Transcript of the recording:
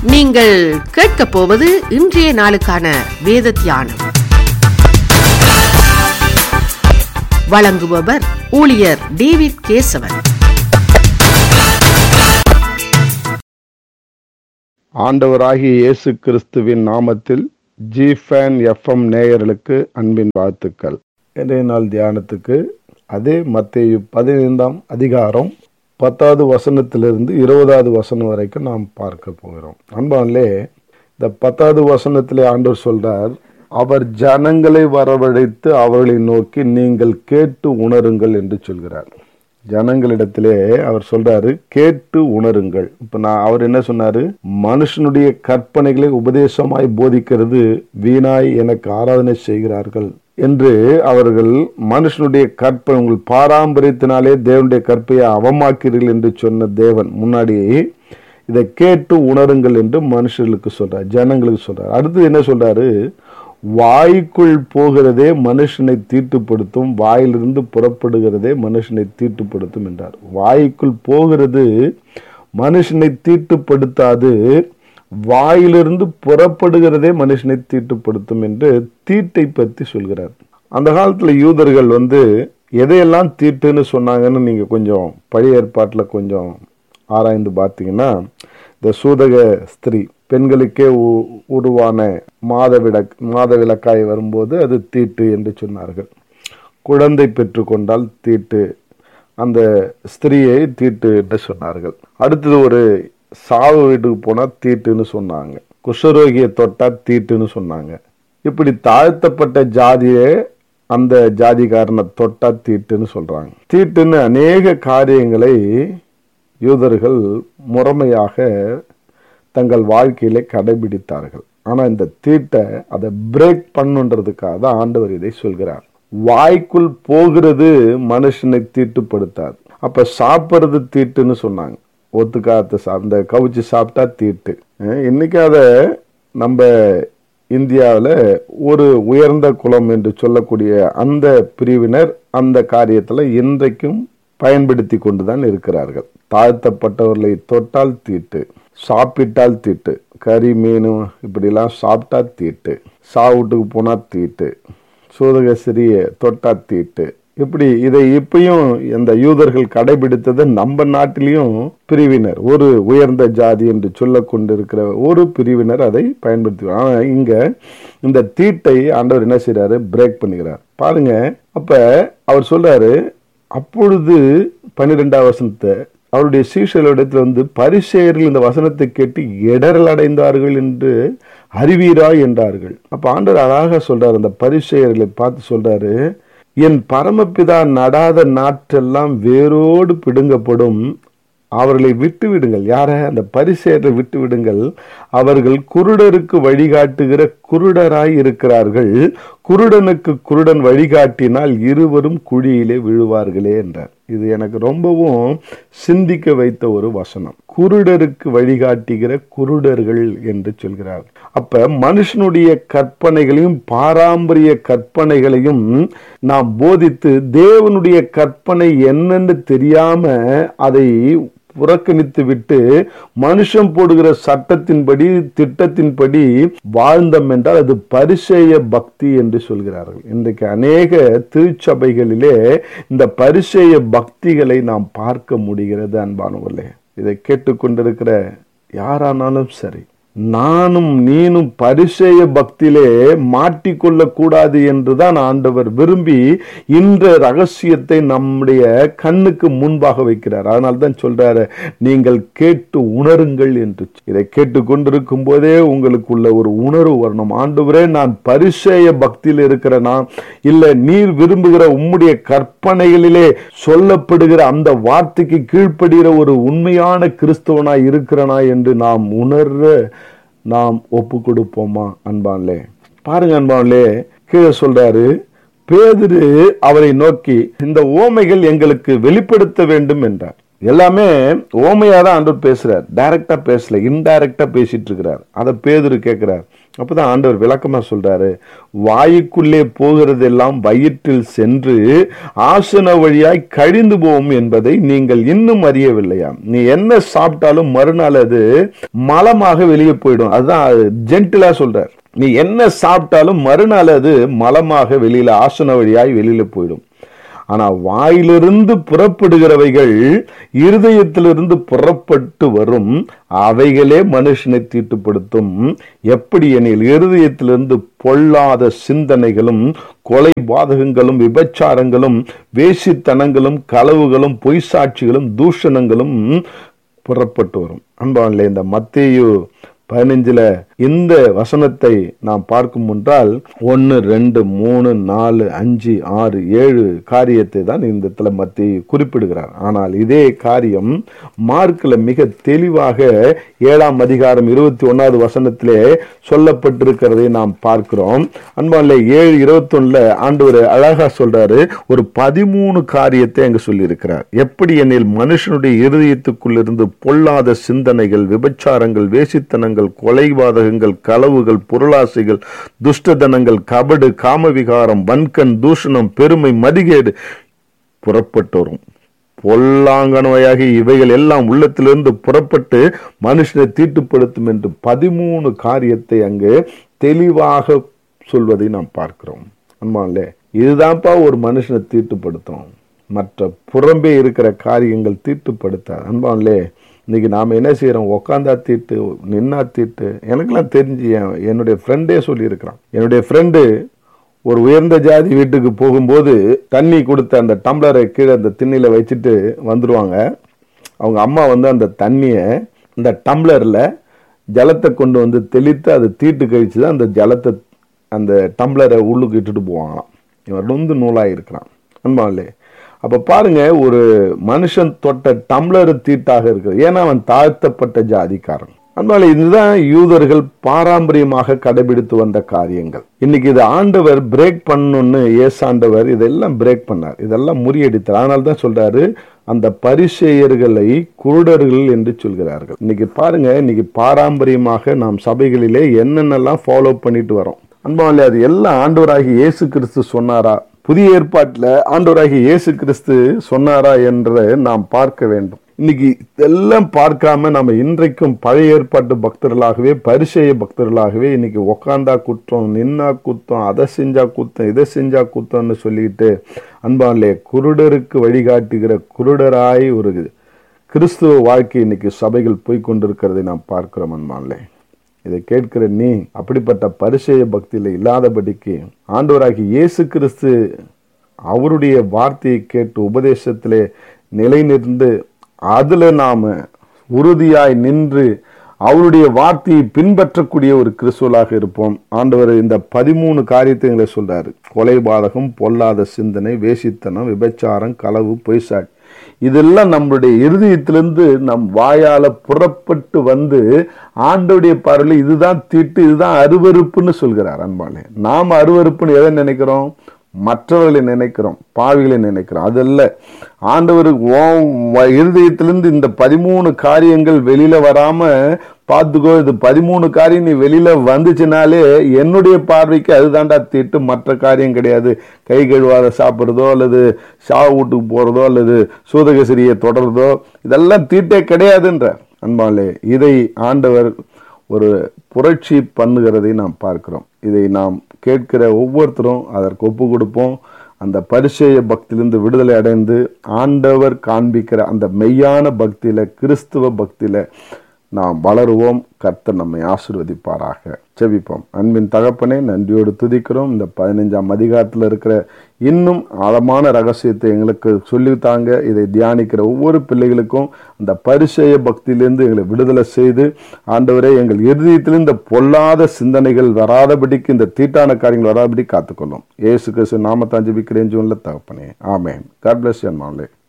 நீங்கள் கேட்கப் போவது இன்றைய நாளுக்கான வேத தியானம் வழங்குபவர் ஊழியர் டேவிட் கேசவன் ஆண்டவராகிய இயேசு கிறிஸ்துவின் நாமத்தில் ஜிஃபேன் எஃப்எம் நேயர்களுக்கு அன்பின் வாழ்த்துக்கள் இன்றைய நாள் தியானத்துக்கு அதே மத்தேயு பதினைந்தாம் அதிகாரம் பத்தாவது வசனத்திலிருந்து இருபதாவது வசனம் வரைக்கும் நாம் பார்க்க போகிறோம் அன்பான்லே இந்த பத்தாவது வசனத்திலே ஆண்டவர் சொல்றார் அவர் ஜனங்களை வரவழைத்து அவர்களை நோக்கி நீங்கள் கேட்டு உணருங்கள் என்று சொல்கிறார் ஜனங்களிடத்திலே அவர் சொல்றாரு கேட்டு உணருங்கள் இப்ப நான் அவர் என்ன சொன்னாரு மனுஷனுடைய கற்பனைகளை உபதேசமாய் போதிக்கிறது வீணாய் எனக்கு ஆராதனை செய்கிறார்கள் என்று அவர்கள் மனுஷனுடைய கற்பனை உங்கள் பாரம்பரியத்தினாலே தேவனுடைய கற்பையை அவமாக்கிறீர்கள் என்று சொன்ன தேவன் முன்னாடி இதை கேட்டு உணருங்கள் என்று மனுஷர்களுக்கு சொல்றார் ஜனங்களுக்கு சொல்றார் அடுத்து என்ன சொல்றாரு வாய்க்குள் போகிறதே மனுஷனை தீட்டுப்படுத்தும் வாயிலிருந்து புறப்படுகிறதே மனுஷனை தீட்டுப்படுத்தும் என்றார் வாய்க்குள் போகிறது மனுஷனை தீட்டுப்படுத்தாது வாயிலிருந்து புறப்படுகிறதே மனுஷனை தீட்டுப்படுத்தும் என்று தீட்டை பற்றி சொல்கிறார் அந்த காலத்துல யூதர்கள் வந்து எதையெல்லாம் தீட்டுன்னு சொன்னாங்கன்னு நீங்க கொஞ்சம் பழைய ஏற்பாட்டில் கொஞ்சம் ஆராய்ந்து பார்த்தீங்கன்னா இந்த சூதக ஸ்திரீ பெண்களுக்கே உ- உருவான மாதவிட மாதவிலக்காய் வரும்போது அது தீட்டு என்று சொன்னார்கள் குழந்தை பெற்றுக்கொண்டால் தீட்டு அந்த ஸ்திரீயை தீட்டு என்று சொன்னார்கள் அடுத்தது ஒரு சாவு வீட்டுக்கு போனா தீட்டுன்னு சொன்னாங்க குஷ்டரோகியை தொட்டா தீட்டுன்னு சொன்னாங்க இப்படி தாழ்த்தப்பட்ட ஜாதியை அந்த ஜாதிகாரனை தொட்டா தீட்டுன்னு சொல்றாங்க தீட்டுன்னு அநேக காரியங்களை யூதர்கள் முறைமையாக தங்கள் வாழ்க்கையிலே கடைபிடித்தார்கள் ஆனா இந்த தீட்டை அதை பிரேக் பண்ணுன்றதுக்காக தான் ஆண்டவர் இதை சொல்கிறார் வாய்க்குள் போகிறது மனுஷனை தீட்டுப்படுத்தாது அப்ப சாப்பிட்றது தீட்டுன்னு சொன்னாங்க ஒத்துக்காத்த சா- அந்த கவுச்சி சாப்பிட்டா தீட்டு அஹ் இன்னைக்கு அதை நம்ம இந்தியாவில் ஒரு உயர்ந்த குலம் என்று சொல்லக்கூடிய அந்த பிரிவினர் அந்த காரியத்தில் இன்றைக்கும் பயன்படுத்தி கொண்டுதான் இருக்கிறார்கள் தாழ்த்தப்பட்டவர்களை தொட்டால் தீட்டு சாப்பிட்டால் தீட்டு கறி மீன் இப்படிலாம் சாப்பிட்டா தீட்டு சாவுட்டுக்கு போனா தீட்டு சூதக சிறிய தொட்டா தீட்டு இப்படி இதை இப்பயும் இந்த யூதர்கள் கடைபிடித்தது நம்ம நாட்டிலையும் பிரிவினர் ஒரு உயர்ந்த ஜாதி என்று சொல்ல கொண்டிருக்கிற ஒரு பிரிவினர் அதை பயன்படுத்தி ஆனா இங்க இந்த தீட்டை ஆண்டவர் என்ன செய்றாரு பிரேக் பண்ணுகிறார் பாருங்க அப்ப அவர் சொல்றாரு அப்பொழுது பன்னிரெண்டாம் வசனத்தை அவருடைய சீஷர்களிடத்தில் வந்து பரிசேயர்கள் இந்த வசனத்தை கேட்டு இடரல் அடைந்தார்கள் என்று அறிவீரா என்றார்கள் அப்ப ஆண்டவர் அழகாக சொல்றாரு அந்த பரிசேயர்களை பார்த்து சொல்றாரு என் பரமபிதா நடாத நாற்றெல்லாம் வேரோடு பிடுங்கப்படும் அவர்களை விட்டு விடுங்கள் யார அந்த பரிசேரை விட்டு விடுங்கள் அவர்கள் குருடருக்கு வழிகாட்டுகிற குருடராய் இருக்கிறார்கள் குருடனுக்கு குருடன் வழிகாட்டினால் இருவரும் குழியிலே விழுவார்களே என்றார் இது எனக்கு ரொம்பவும் சிந்திக்க வைத்த ஒரு வசனம் குருடருக்கு வழிகாட்டுகிற குருடர்கள் என்று சொல்கிறார் அப்ப மனுஷனுடைய கற்பனைகளையும் பாரம்பரிய கற்பனைகளையும் நாம் போதித்து தேவனுடைய கற்பனை என்னன்னு தெரியாம அதை புறக்கணித்து விட்டு மனுஷன் போடுகிற சட்டத்தின்படி திட்டத்தின்படி வாழ்ந்தோம் என்றால் அது பரிசேய பக்தி என்று சொல்கிறார்கள் இன்றைக்கு அநேக திருச்சபைகளிலே இந்த பரிசேய பக்திகளை நாம் பார்க்க முடிகிறது அன்பானவர்களே இதை கேட்டுக்கொண்டிருக்கிற யாரானாலும் சரி நானும் நீனும் பரிசேய பக்தியிலே மாட்டிக்கொள்ள கூடாது என்றுதான் ஆண்டவர் விரும்பி இந்த ரகசியத்தை நம்முடைய கண்ணுக்கு முன்பாக வைக்கிறார் அதனால தான் சொல்றாரு நீங்கள் கேட்டு உணருங்கள் என்று இதை கேட்டுக்கொண்டிருக்கும் போதே உங்களுக்குள்ள ஒரு உணர்வு வரணும் ஆண்டவரே நான் பரிசேய பக்தியில் இருக்கிறேனா இல்ல நீர் விரும்புகிற உம்முடைய கற்பனைகளிலே சொல்லப்படுகிற அந்த வார்த்தைக்கு கீழ்ப்படுகிற ஒரு உண்மையான கிறிஸ்தவனா இருக்கிறனா என்று நாம் உணர்ற நாம் ஒப்பு கொடுப்போமா அன்பான்லே பாருங்க அன்பான்லே கீழே சொல்றாரு பேதுரு அவரை நோக்கி இந்த ஓமைகள் எங்களுக்கு வெளிப்படுத்த வேண்டும் என்றார் எல்லாமே ஓமையா தான் ஆண்டவர் பேசுறார் டைரக்டா பேசல இன்டைரக்டா பேசிட்டு இருக்கிறார் அதை பேதுரு கேட்கிறார் அப்பதான் ஆண்டவர் விளக்கமா சொல்றாரு வாயுக்குள்ளே போகிறதெல்லாம் வயிற்றில் சென்று ஆசன வழியாய் கழிந்து போகும் என்பதை நீங்கள் இன்னும் அறியவில்லையா நீ என்ன சாப்பிட்டாலும் மறுநாள் அது மலமாக வெளியே போயிடும் அதுதான் ஜென்டிலா சொல்றார் நீ என்ன சாப்பிட்டாலும் மறுநாள் அது மலமாக வெளியில ஆசன வழியாய் வெளியில போயிடும் ஆனா வாயிலிருந்து புறப்படுகிறவைகள் இருதயத்திலிருந்து புறப்பட்டு வரும் அவைகளே மனுஷனை தீட்டுப்படுத்தும் எப்படி எனில் இருதயத்திலிருந்து பொல்லாத சிந்தனைகளும் கொலை பாதகங்களும் விபச்சாரங்களும் வேசித்தனங்களும் களவுகளும் பொய் சாட்சிகளும் தூஷணங்களும் புறப்பட்டு வரும் அன்பான்ல இந்த மத்தேயு பதினஞ்சுல இந்த வசனத்தை நாம் பார்க்கும் என்றால் ஒன்னு ரெண்டு மூணு நாலு அஞ்சு ஆறு ஏழு காரியத்தை தான் இந்த இடத்துல மத்தி குறிப்பிடுகிறார் ஆனால் இதே காரியம் மார்க்ல மிக தெளிவாக ஏழாம் அதிகாரம் இருபத்தி ஒன்னாவது வசனத்திலே சொல்லப்பட்டிருக்கிறதை நாம் பார்க்கிறோம் அன்பான்ல ஏழு இருபத்தி ஒண்ணுல ஆண்டவர் அழகா சொல்றாரு ஒரு பதிமூணு காரியத்தை அங்க சொல்லியிருக்கிறார் எப்படி எனில் மனுஷனுடைய இருதயத்துக்குள்ளிருந்து பொல்லாத சிந்தனைகள் விபச்சாரங்கள் வேசித்தனங்கள் கொலைவாதகங்கள் களவுகள் பொருளாசைகள் துஷ்டதனங்கள் கபடு காமவிகாரம் வன்கண் தூஷணம் பெருமை மதிகேடு புறப்பட்டு வரும் பொல்லாங்கனவையாகி இவைகள் எல்லாம் உள்ளத்திலிருந்து புறப்பட்டு மனுஷனை தீட்டுப்படுத்தும் என்று பதிமூணு காரியத்தை அங்கு தெளிவாக சொல்வதை நாம் பார்க்கிறோம் அன்பான்லே இதுதான்ப்பா ஒரு மனுஷனை தீட்டுப்படுத்தும் மற்ற புறம்பே இருக்கிற காரியங்கள் தீட்டுப்படுத்தாது அன்பான்லே இன்னைக்கு நாம் என்ன செய்கிறோம் உக்காந்தா தீட்டு நின்னா தீட்டு எனக்கெல்லாம் தெரிஞ்சு என் என்னுடைய ஃப்ரெண்டே சொல்லியிருக்கிறான் என்னுடைய ஃப்ரெண்டு ஒரு உயர்ந்த ஜாதி வீட்டுக்கு போகும்போது தண்ணி கொடுத்த அந்த டம்ளரை கீழே அந்த திண்ணில வச்சுட்டு வந்துடுவாங்க அவங்க அம்மா வந்து அந்த தண்ணியை இந்த டம்ளரில் ஜலத்தை கொண்டு வந்து தெளித்து அதை தீட்டு கழிச்சு தான் அந்த ஜலத்தை அந்த டம்ளரை உள்ளுக்கு இட்டுட்டு போவாங்களாம் இவன் வந்து நூலாக இருக்கிறான் அன்பாலே அப்ப பாருங்க ஒரு மனுஷன் தொட்ட டம்ளர் தீட்டாக இருக்குது ஏன்னா அவன் தாழ்த்தப்பட்ட ஜாதிக்காரன் அதனால இதுதான் யூதர்கள் பாரம்பரியமாக கடைபிடித்து வந்த காரியங்கள் இன்னைக்கு இது ஆண்டவர் பிரேக் பண்ணணும்னு ஏசாண்டவர் இதெல்லாம் பிரேக் பண்ணார் இதெல்லாம் முறியடித்தார் அதனால தான் சொல்றாரு அந்த பரிசெயர்களை குருடர்கள் என்று சொல்கிறார்கள் இன்னைக்கு பாருங்க இன்னைக்கு பாரம்பரியமாக நாம் சபைகளிலே என்னென்னலாம் ஃபாலோ பண்ணிட்டு வரோம் அன்பாவிலே அது எல்லாம் ஆண்டவராகி இயேசு கிறிஸ்து சொன்னாரா புதிய ஏற்பாட்டில் ஆண்டவராகி இயேசு கிறிஸ்து சொன்னாரா என்று நாம் பார்க்க வேண்டும் இன்னைக்கு இதெல்லாம் பார்க்காம நம்ம இன்றைக்கும் பழைய ஏற்பாட்டு பக்தர்களாகவே பரிசெய பக்தர்களாகவே இன்னைக்கு உக்காந்தா குற்றம் நின்னா குத்தம் அதை செஞ்சா குத்தம் இதை செஞ்சா குத்தம்னு சொல்லிட்டு அன்பாலே குருடருக்கு வழிகாட்டுகிற குருடராய் ஒரு கிறிஸ்துவ வாழ்க்கை இன்னைக்கு சபைகள் போய் கொண்டிருக்கிறதை நாம் பார்க்கிறோம் அன்பாலே இதை கேட்கிற நீ அப்படிப்பட்ட பரிசெய பக்தியில் இல்லாதபடிக்கு ஆண்டவராகி இயேசு கிறிஸ்து அவருடைய வார்த்தையை கேட்டு உபதேசத்திலே நிலை நின்று அதுல நாம உறுதியாய் நின்று அவருடைய வார்த்தையை பின்பற்றக்கூடிய ஒரு கிறிஸ்துவலாக இருப்போம் ஆண்டவர் இந்த பதிமூணு காரியத்தை எங்களை சொல்றாரு கொலைபாதகம் பொல்லாத சிந்தனை வேசித்தனம் விபச்சாரம் களவு பொய்சாட் இதெல்லாம் நம்மளுடைய இருதயத்திலிருந்து நம் வாயால புறப்பட்டு வந்து ஆண்டோடைய பார்வையில் இதுதான் தீட்டு இதுதான் அருவருப்புன்னு சொல்கிறார் அன்பாலே நாம் அருவருப்புன்னு எதை நினைக்கிறோம் மற்றவர்களை நினைக்கிறோம் பாவிகளை நினைக்கிறோம் அதல்ல ஆண்டவருக்கு ஓ இருதயத்திலிருந்து இந்த பதிமூணு காரியங்கள் வெளியில வராம பார்த்துக்கோ இது பதிமூணு காரியம் நீ வெளியில வந்துச்சுனாலே என்னுடைய பார்வைக்கு அதுதான்டா தீட்டு மற்ற காரியம் கிடையாது கை கழுவாத சாப்பிட்றதோ அல்லது ஷா வீட்டுக்கு போறதோ அல்லது சூதகசிரியை தொடர்றதோ இதெல்லாம் தீட்டே கிடையாதுன்ற அன்பாலே இதை ஆண்டவர் ஒரு புரட்சி பண்ணுகிறதை நாம் பார்க்கிறோம் இதை நாம் கேட்கிற ஒவ்வொருத்தரும் அதற்கு ஒப்பு கொடுப்போம் அந்த பரிசேய பக்தியிலிருந்து விடுதலை அடைந்து ஆண்டவர் காண்பிக்கிற அந்த மெய்யான பக்தியில கிறிஸ்துவ பக்தியில நாம் வளருவோம் கர்த்தர் நம்மை ஆசிர்வதிப்பாராக செவிப்போம் அன்பின் தகப்பனே நன்றியோடு துதிக்கிறோம் இந்த பதினைஞ்சாம் அதிகாரத்தில் இருக்கிற இன்னும் ஆழமான ரகசியத்தை எங்களுக்கு சொல்லித்தாங்க இதை தியானிக்கிற ஒவ்வொரு பிள்ளைகளுக்கும் அந்த பரிசெய பக்தியிலிருந்து எங்களை விடுதலை செய்து ஆண்டவரே எங்கள் இருதயத்தில் இந்த பொல்லாத சிந்தனைகள் வராதபடிக்கு இந்த தீட்டான காரியங்கள் வராதபடி காத்துக்கொள்ளும் ஏசு கிறிஸ்து நாமத்தான் ஜெபிக்கிறேன் ஜூன்ல தகப்பனே ஆமேன் காட் பிளஸ் யன் மாலே